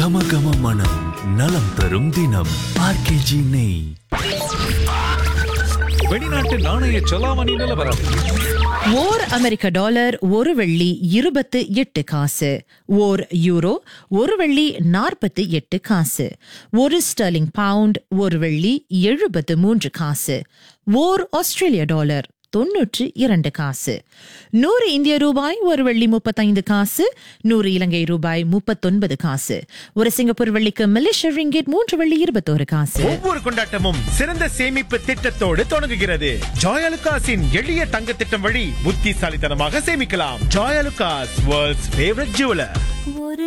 கம கம மனம் நலம் தரும் தினம் ஆர்கேஜி நெய் வெளிநாட்டு நாணய செலாவணி நிலவரம் ஓர் அமெரிக்க டாலர் ஒரு வெள்ளி இருபத்து எட்டு காசு ஓர் யூரோ ஒரு வெள்ளி நாற்பத்தி எட்டு காசு ஒரு ஸ்டர்லிங் பவுண்ட் ஒரு வெள்ளி எழுபத்து மூன்று காசு ஓர் ஆஸ்திரேலிய டாலர் தொன்னூற்று இரண்டு காசு நூறு இந்திய ரூபாய் ஒரு வெள்ளி முப்பத்தைந்து காசு நூறு இலங்கை ரூபாய் முப்பத்தொன்பது காசு ஒரு சிங்கப்பூர் வெள்ளிக்கு மலேசிய ரிங்கெட் மூன்று வெள்ளி இருபத்தோரு காசு ஒவ்வொரு கொண்டாட்டமும் சிறந்த சேமிப்பு திட்டத்தோடு தொடங்குகிறது ஜாயலுகாஸின் எளிய தங்க திட்டம் வழி புத்திசாலித்தனமாக சேமிக்கலாம் ஜாயலுகாஸ் வேர்ல்ட்ஸ் ஃபேவரட் ஜுவலர் ஒரு